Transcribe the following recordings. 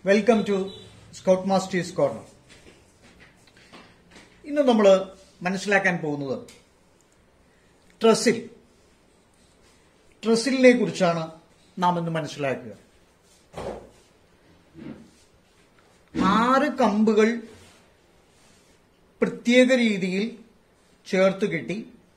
welcome to scout masters corner ഇന്ന് നമ്മൾ മനസ്സിലാക്കാൻ പോകുന്നത് ട്രസിൽ ട്രസിലിനെ കുറിച്ചാണ് നാം ഇന്ന് മനസ്സിലാക്കുക ആറ് കമ്പുകൾ പ്രത്യേക രീതിയിൽ ചേർത്ത് കെട്ടി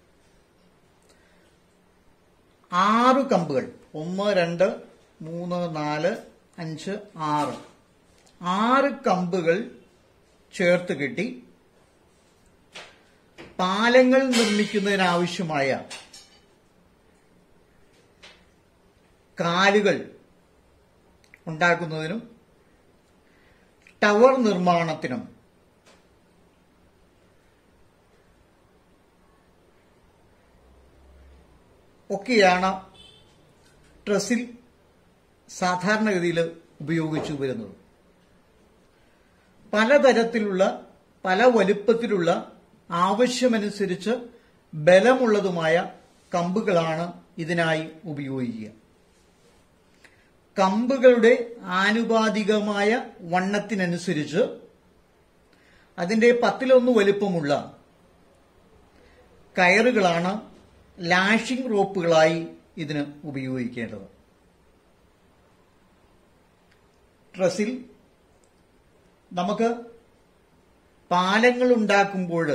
ആറ് കമ്പുകൾ ഒന്ന് രണ്ട് മൂന്ന് നാല് അഞ്ച് ആറ് ആറ് കമ്പുകൾ ചേർത്ത് കെട്ടി പാലങ്ങൾ നിർമ്മിക്കുന്നതിനാവശ്യമായ കാലുകൾ ഉണ്ടാക്കുന്നതിനും ടവർ നിർമ്മാണത്തിനും ഒക്കെയാണ് ട്രസിൽ സാധാരണഗതിയിൽ ഉപയോഗിച്ചു വരുന്നത് പലതരത്തിലുള്ള പല വലുപ്പത്തിലുള്ള ആവശ്യമനുസരിച്ച് ബലമുള്ളതുമായ കമ്പുകളാണ് ഇതിനായി ഉപയോഗിക്കുക കമ്പുകളുടെ ആനുപാതികമായ വണ്ണത്തിനനുസരിച്ച് അതിന്റെ പത്തിലൊന്ന് വലുപ്പമുള്ള കയറുകളാണ് ലാഷിംഗ് റോപ്പുകളായി ഇതിന് ഉപയോഗിക്കേണ്ടത് ട്രസിൽ നമുക്ക് പാലങ്ങൾ ഉണ്ടാക്കുമ്പോൾ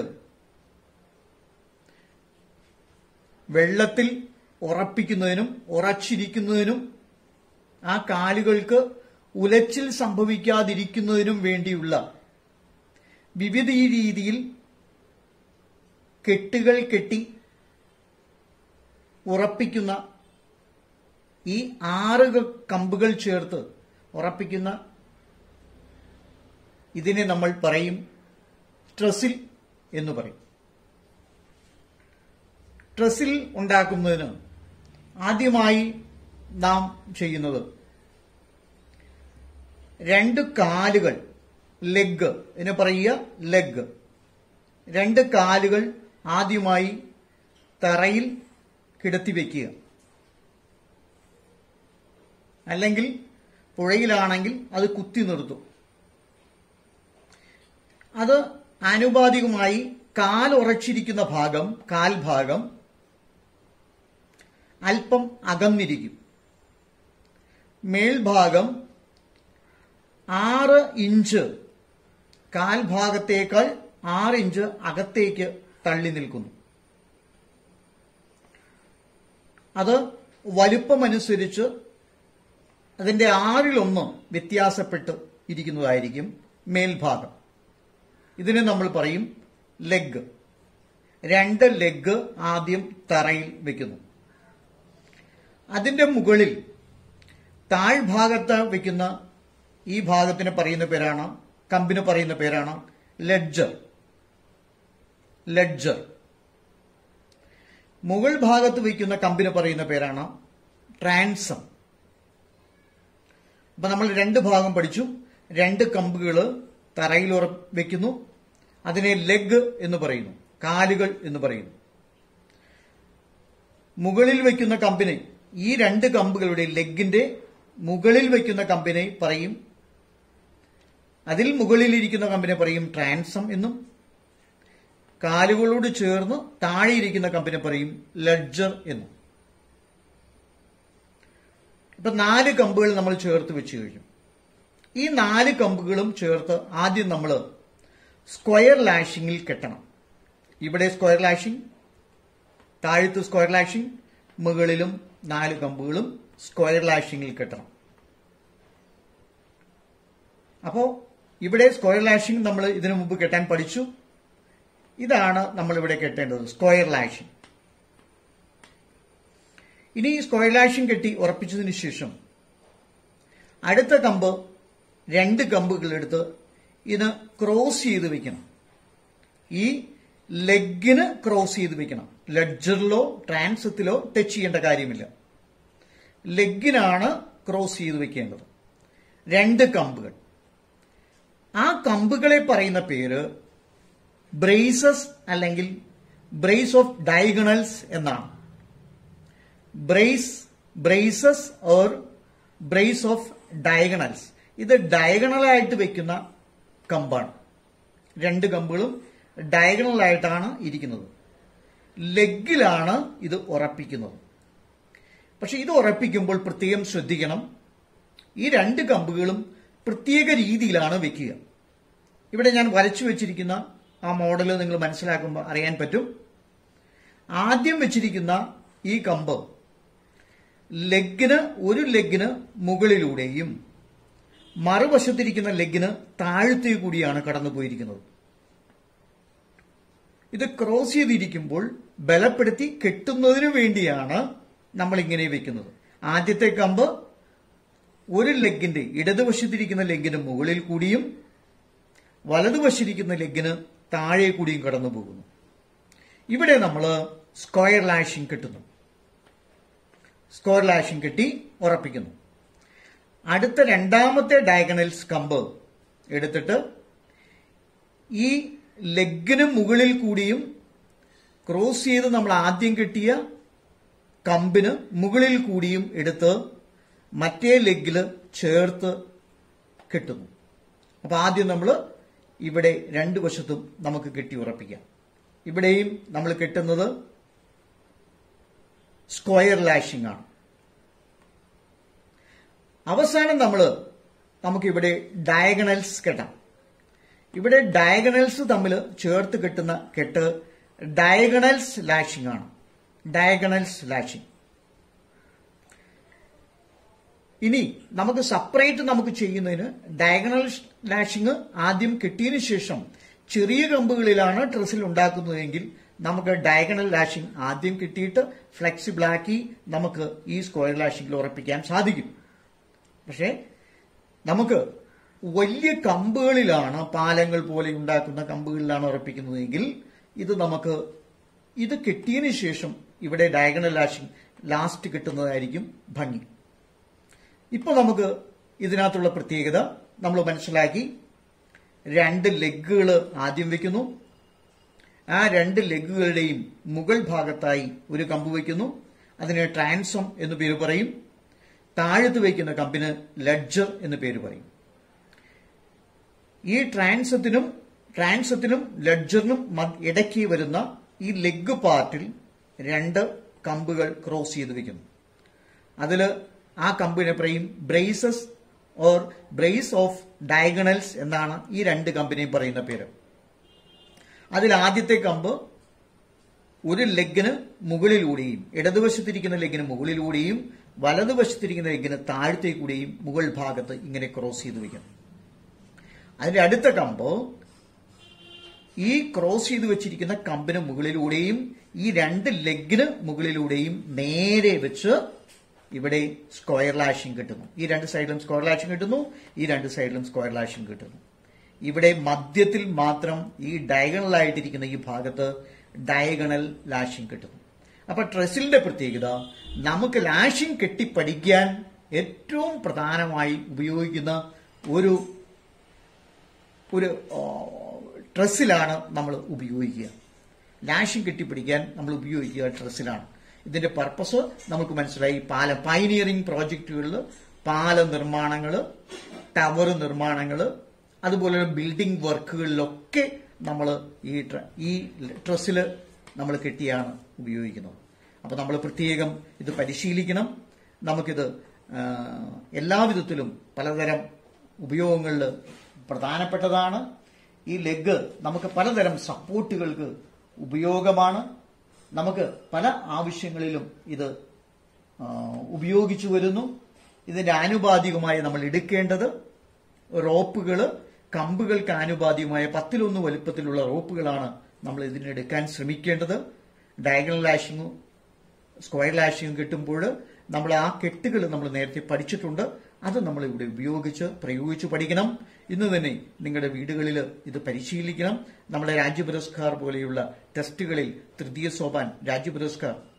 വെള്ളത്തിൽ ഉറപ്പിക്കുന്നതിനും ഉറച്ചിരിക്കുന്നതിനും ആ കാലുകൾക്ക് ഉലച്ചിൽ സംഭവിക്കാതിരിക്കുന്നതിനും വേണ്ടിയുള്ള വിവിധ രീതിയിൽ കെട്ടുകൾ കെട്ടി ഉറപ്പിക്കുന്ന ഈ ആറ് കമ്പുകൾ ചേർത്ത് ഉറപ്പിക്കുന്ന ഇതിനെ നമ്മൾ പറയും ട്രസിൽ എന്ന് പറയും ട്രസിൽ ഉണ്ടാക്കുന്നതിന് ആദ്യമായി നാം ചെയ്യുന്നത് രണ്ട് കാലുകൾ ലെഗ് എന്ന് പറയുക ലെഗ് രണ്ട് കാലുകൾ ആദ്യമായി തറയിൽ കിടത്തി വെക്കുക അല്ലെങ്കിൽ പുഴയിലാണെങ്കിൽ അത് കുത്തി നിർത്തും അത് ആനുപാതികമായി കാൽ ഉറച്ചിരിക്കുന്ന ഭാഗം കാൽഭാഗം അല്പം അകന്നിരിക്കും മേൽഭാഗം ആറ് ഇഞ്ച് കാൽഭാഗത്തേക്കാൾ ആറ് ഇഞ്ച് അകത്തേക്ക് തള്ളി നിൽക്കുന്നു അത് വലുപ്പമനുസരിച്ച് അതിന്റെ ആറിലൊന്ന് വ്യത്യാസപ്പെട്ട് ഇരിക്കുന്നതായിരിക്കും മേൽഭാഗം ഇതിനെ നമ്മൾ പറയും ലെഗ് രണ്ട് ലെഗ് ആദ്യം തറയിൽ വെക്കുന്നു അതിന്റെ മുകളിൽ താഴ്ഭാഗത്ത് വെക്കുന്ന ഈ ഭാഗത്തിന് പറയുന്ന പേരാണ് കമ്പിന് പറയുന്ന പേരാണ് ലെഡ്ജർ ലെഡ്ജർ മുകൾ ഭാഗത്ത് വയ്ക്കുന്ന കമ്പിന് പറയുന്ന പേരാണ് ട്രാൻസം അപ്പൊ നമ്മൾ രണ്ട് ഭാഗം പഠിച്ചു രണ്ട് കമ്പുകൾ തറയിൽ ഉറ വെക്കുന്നു അതിനെ ലെഗ് എന്ന് പറയുന്നു കാലുകൾ എന്ന് പറയുന്നു മുകളിൽ വയ്ക്കുന്ന കമ്പിനെ ഈ രണ്ട് കമ്പുകളുടെ ലെഗിന്റെ മുകളിൽ വയ്ക്കുന്ന കമ്പിനെ പറയും അതിൽ മുകളിലിരിക്കുന്ന കമ്പിനെ പറയും ട്രാൻസം എന്നും കാലുകളോട് ചേർന്ന് താഴെയിരിക്കുന്ന കമ്പിനെ പറയും ലഡ്ജർ എന്നും ഇപ്പൊ നാല് കമ്പുകൾ നമ്മൾ ചേർത്ത് വെച്ച് കഴിഞ്ഞു ഈ നാല് കമ്പുകളും ചേർത്ത് ആദ്യം നമ്മൾ സ്ക്വയർ ലാഷിങ്ങിൽ കെട്ടണം ഇവിടെ സ്ക്വയർ ലാഷിംഗ് താഴത്ത് സ്ക്വയർ ലാഷിംഗ് മുകളിലും നാല് കമ്പുകളും സ്ക്വയർ ലാഷിങ്ങിൽ കെട്ടണം അപ്പോ ഇവിടെ സ്ക്വയർ ലാഷിംഗ് നമ്മൾ ഇതിനു മുമ്പ് കെട്ടാൻ പഠിച്ചു ഇതാണ് നമ്മൾ ഇവിടെ കെട്ടേണ്ടത് സ്ക്വയർ ലാഷിംഗ് ഇനി സ്ക്വയർ ലാഷിംഗ് കെട്ടി ഉറപ്പിച്ചതിന് ശേഷം അടുത്ത കമ്പ് രണ്ട് കമ്പുകൾ എടുത്ത് ഇത് ക്രോസ് ചെയ്ത് വെക്കണം ഈ ലെഗിന് ക്രോസ് ചെയ്ത് വെക്കണം ലഡ്ജറിലോ ട്രാൻസത്തിലോ ടച്ച് ചെയ്യേണ്ട കാര്യമില്ല ലെഗിനാണ് ക്രോസ് ചെയ്ത് വെക്കേണ്ടത് രണ്ട് കമ്പുകൾ ആ കമ്പുകളെ പറയുന്ന പേര് ബ്രേസസ് അല്ലെങ്കിൽ ബ്രേസ് ഓഫ് ഡയഗണൽസ് എന്നാണ് brace braces or brace of diagonals ഇത് ഡയഗണലായിട്ട് വെക്കുന്ന കമ്പാണ് രണ്ട് കമ്പുകളും ഡയഗണലായിട്ടാണ് ഇരിക്കുന്നത് ലെഗിലാണ് ഇത് ഉറപ്പിക്കുന്നത് പക്ഷെ ഇത് ഉറപ്പിക്കുമ്പോൾ പ്രത്യേകം ശ്രദ്ധിക്കണം ഈ രണ്ട് കമ്പുകളും പ്രത്യേക രീതിയിലാണ് വെക്കുക ഇവിടെ ഞാൻ വരച്ചു വെച്ചിരിക്കുന്ന ആ മോഡൽ നിങ്ങൾ മനസ്സിലാക്കുമ്പോൾ അറിയാൻ പറ്റും ആദ്യം വെച്ചിരിക്കുന്ന ഈ കമ്പ് ലെഗിന് ഒരു ലെഗിന് മുകളിലൂടെയും മറുവശത്തിരിക്കുന്ന ലെഗിന് താഴത്തെ കൂടിയാണ് കടന്നു പോയിരിക്കുന്നത് ഇത് ക്രോസ് ചെയ്തിരിക്കുമ്പോൾ ബലപ്പെടുത്തി കെട്ടുന്നതിന് വേണ്ടിയാണ് നമ്മൾ ഇങ്ങനെ വെക്കുന്നത് ആദ്യത്തെ കമ്പ് ഒരു ലെഗിന്റെ ഇടതുവശത്തിരിക്കുന്ന ലെഗിന് മുകളിൽ കൂടിയും വലതുവശിരിക്കുന്ന ലെഗിന് താഴെ കൂടിയും കടന്നു പോകുന്നു ഇവിടെ നമ്മൾ സ്ക്വയർ ലാഷിംഗ് കെട്ടുന്നു സ്ക്വയർ ലാഷിംഗ് കെട്ടി ഉറപ്പിക്കുന്നു അടുത്ത രണ്ടാമത്തെ ഡയഗണൽസ് കമ്പ് എടുത്തിട്ട് ഈ ലെഗിന് മുകളിൽ കൂടിയും ക്രോസ് ചെയ്ത് നമ്മൾ ആദ്യം കെട്ടിയ കമ്പിന് മുകളിൽ കൂടിയും എടുത്ത് മറ്റേ ലെഗിൽ ചേർത്ത് കെട്ടുന്നു അപ്പൊ ആദ്യം നമ്മൾ ഇവിടെ രണ്ട് വശത്തും നമുക്ക് കെട്ടി ഉറപ്പിക്കാം ഇവിടെയും നമ്മൾ കെട്ടുന്നത് സ്ക്വയർ ലാഷിംഗ് ആണ് അവസാനം നമ്മൾ നമുക്കിവിടെ ഡയഗണൽസ് കെട്ടാം ഇവിടെ ഡയഗണൽസ് തമ്മിൽ ചേർത്ത് കെട്ടുന്ന കെട്ട് ഡയഗണൽസ് ലാഷിംഗ് ആണ് ഡയഗണൽസ് ലാഷിംഗ് ഇനി നമുക്ക് സെപ്പറേറ്റ് നമുക്ക് ചെയ്യുന്നതിന് ഡയഗണൽ ലാഷിംഗ് ആദ്യം കെട്ടിയതിനു ശേഷം ചെറിയ കമ്പുകളിലാണ് ഡ്രസ്സിൽ ഉണ്ടാക്കുന്നതെങ്കിൽ നമുക്ക് ഡയഗണൽ ലാഷിംഗ് ആദ്യം കിട്ടിയിട്ട് ഫ്ലെക്സിബിൾ ആക്കി നമുക്ക് ഈ സ്ക്വയർ ലാഷിംഗിൽ ഉറപ്പിക്കാൻ സാധിക്കും പക്ഷേ നമുക്ക് വലിയ കമ്പുകളിലാണ് പാലങ്ങൾ പോലെ ഉണ്ടാക്കുന്ന കമ്പുകളിലാണ് ഉറപ്പിക്കുന്നതെങ്കിൽ ഇത് നമുക്ക് ഇത് കെട്ടിയതിന് ശേഷം ഇവിടെ ഡയഗണൽ ലാഷിംഗ് ലാസ്റ്റ് കിട്ടുന്നതായിരിക്കും ഭംഗി ഇപ്പോൾ നമുക്ക് ഇതിനകത്തുള്ള പ്രത്യേകത നമ്മൾ മനസ്സിലാക്കി രണ്ട് ലെഗുകൾ ആദ്യം വെക്കുന്നു ആ രണ്ട് ലെഗുകളുടെയും മുകൾ ഭാഗത്തായി ഒരു കമ്പ് വയ്ക്കുന്നു അതിന് ട്രാൻസം എന്ന് പേര് പറയും താഴത്ത് വയ്ക്കുന്ന കമ്പിന് ലഡ്ജർ എന്ന് പേര് പറയും ഈ ട്രാൻസത്തിനും ട്രാൻസത്തിനും ലഡ്ജറിനും ഇടയ്ക്ക് വരുന്ന ഈ ലെഗ് പാർട്ടിൽ രണ്ട് കമ്പുകൾ ക്രോസ് ചെയ്ത് വെക്കുന്നു അതിൽ ആ കമ്പിനെ പറയും braces or brace of diagonals എന്നാണ് ഈ രണ്ട് കമ്പനിയും പറയുന്ന പേര് അതിൽ ആദ്യത്തെ കമ്പ് ഒരു ലെഗിന് മുകളിലൂടെയും ഇടതുവശത്തിരിക്കുന്ന ലെഗിന് മുകളിലൂടെയും വലതുവശത്തിരിക്കുന്ന ലെഗിന് താഴത്തെ കൂടെയും മുകൾ ഭാഗത്ത് ഇങ്ങനെ ക്രോസ് ചെയ്ത് വയ്ക്കണം അതിന്റെ അടുത്ത കമ്പ് ഈ ക്രോസ് ചെയ്ത് വെച്ചിരിക്കുന്ന കമ്പിന് മുകളിലൂടെയും ഈ രണ്ട് ലെഗിന് മുകളിലൂടെയും നേരെ വെച്ച് ഇവിടെ സ്ക്വയർ ലാഷിംഗ് കിട്ടുന്നു ഈ രണ്ട് സൈഡിലും സ്ക്വയർ ലാഷിംഗ് കിട്ടുന്നു ഈ രണ്ട് സൈഡിലും സ്ക്വയർ ലാഷിംഗ് കിട്ടുന്നു ഇവിടെ മധ്യത്തിൽ മാത്രം ഈ ഡയഗണൽ ആയിട്ടിരിക്കുന്ന ഈ ഭാഗത്ത് ഡയഗണൽ ലാഷിംഗ് കിട്ടുന്നു അപ്പൊ ട്രെസിലിന്റെ പ്രത്യേകത നമുക്ക് ലാഷിംഗ് കെട്ടിപ്പടിക്കാൻ ഏറ്റവും പ്രധാനമായി ഉപയോഗിക്കുന്ന ഒരു ഒരു ട്രസ്സിലാണ് നമ്മൾ ഉപയോഗിക്കുക ലാഷിംഗ് കെട്ടിപ്പിടിക്കാൻ നമ്മൾ ഉപയോഗിക്കുക ട്രസ്സിലാണ് ഇതിന്റെ പർപ്പസ് നമുക്ക് മനസ്സിലായി പാലം പൈനിയറിംഗ് പ്രോജക്റ്റുകളിൽ പാല നിർമ്മാണങ്ങൾ ടവർ നിർമ്മാണങ്ങൾ അതുപോലെ ബിൽഡിംഗ് വർക്കുകളിലൊക്കെ നമ്മൾ ഈ ഈ ട്രസ്സിൽ നമ്മൾ കെട്ടിയാണ് ഉപയോഗിക്കുന്നത് അപ്പോൾ നമ്മൾ പ്രത്യേകം ഇത് പരിശീലിക്കണം നമുക്കിത് എല്ലാ വിധത്തിലും പലതരം ഉപയോഗങ്ങളിൽ പ്രധാനപ്പെട്ടതാണ് ഈ ലെഗ് നമുക്ക് പലതരം സപ്പോർട്ടുകൾക്ക് ഉപയോഗമാണ് നമുക്ക് പല ആവശ്യങ്ങളിലും ഇത് ഉപയോഗിച്ചു വരുന്നു ഇതിന്റെ ആനുപാതികമായി നമ്മൾ എടുക്കേണ്ടത് റോപ്പുകൾ കമ്പുകൾക്ക് ആനുപാതികമായ പത്തിലൊന്ന് വലുപ്പത്തിലുള്ള റോപ്പുകളാണ് നമ്മൾ ഇതിനെടുക്കാൻ ശ്രമിക്കേണ്ടത് ഡയഗണൽ ലാഷിങ്ങും സ്ക്വയർ ലാഷിങ്ങും കിട്ടുമ്പോൾ നമ്മൾ ആ കെട്ടുകൾ നമ്മൾ നേരത്തെ പഠിച്ചിട്ടുണ്ട് അത് നമ്മൾ ഇവിടെ ഉപയോഗിച്ച് പ്രയോഗിച്ച് പഠിക്കണം ഇന്ന് തന്നെ നിങ്ങളുടെ വീടുകളിൽ ഇത് പരിശീലിക്കണം നമ്മുടെ രാജ്യ പുരസ്കാർ പോലെയുള്ള ടെസ്റ്റുകളിൽ തൃതീയ സോപാൻ രാജ്യ പുരസ്കാർ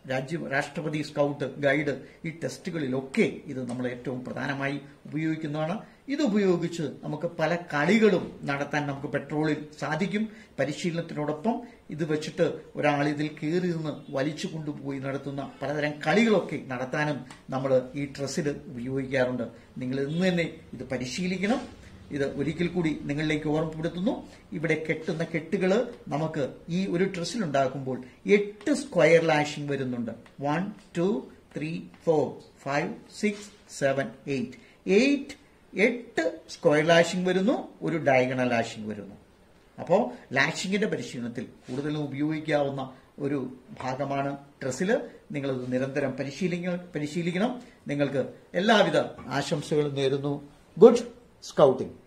രാജ്യ രാഷ്ട്രപതി സ്കൗട്ട് ഗൈഡ് ഈ ടെസ്റ്റുകളിലൊക്കെ ഇത് നമ്മൾ ഏറ്റവും പ്രധാനമായി ഉപയോഗിക്കുന്നതാണ് ഇത് ഉപയോഗിച്ച് നമുക്ക് പല കളികളും നടത്താൻ നമുക്ക് പെട്രോളിൽ സാധിക്കും പരിശീലനത്തിനോടൊപ്പം ഇത് വെച്ചിട്ട് ഒരാൾ ഇതിൽ കയറി നിന്ന് വലിച്ചു കൊണ്ടുപോയി നടത്തുന്ന പലതരം കളികളൊക്കെ നടത്താനും നമ്മൾ ഈ ഡ്രസ്സിൽ ഉപയോഗിക്കാറുണ്ട് നിങ്ങൾ ഇന്ന് തന്നെ ഇത് പരിശീലിക്കണം ഇത് ഒരിക്കൽ കൂടി നിങ്ങളിലേക്ക് ഓർമ്മപ്പെടുത്തുന്നു ഇവിടെ കെട്ടുന്ന കെട്ടുകൾ നമുക്ക് ഈ ഒരു ഡ്രസ്സിൽ ഉണ്ടാക്കുമ്പോൾ എട്ട് സ്ക്വയർ ലാഷിംഗ് വരുന്നുണ്ട് one two three four five six seven eight eight എട്ട് സ്ക്വയർ ലാഷിംഗ് വരുന്നു ഒരു ഡയഗണൽ ലാഷിംഗ് വരുന്നു അപ്പോൾ ലാഷിങ്ങിന്റെ പരിശീലനത്തിൽ കൂടുതലും ഉപയോഗിക്കാവുന്ന ഒരു ഭാഗമാണ് ഡ്രസ്സിൽ നിങ്ങളത് നിരന്തരം പരിശീലിക്ക പരിശീലിക്കണം നിങ്ങൾക്ക് എല്ലാവിധ ആശംസകളും നേരുന്നു ഗുഡ് സ്കൗട്ടിംഗ്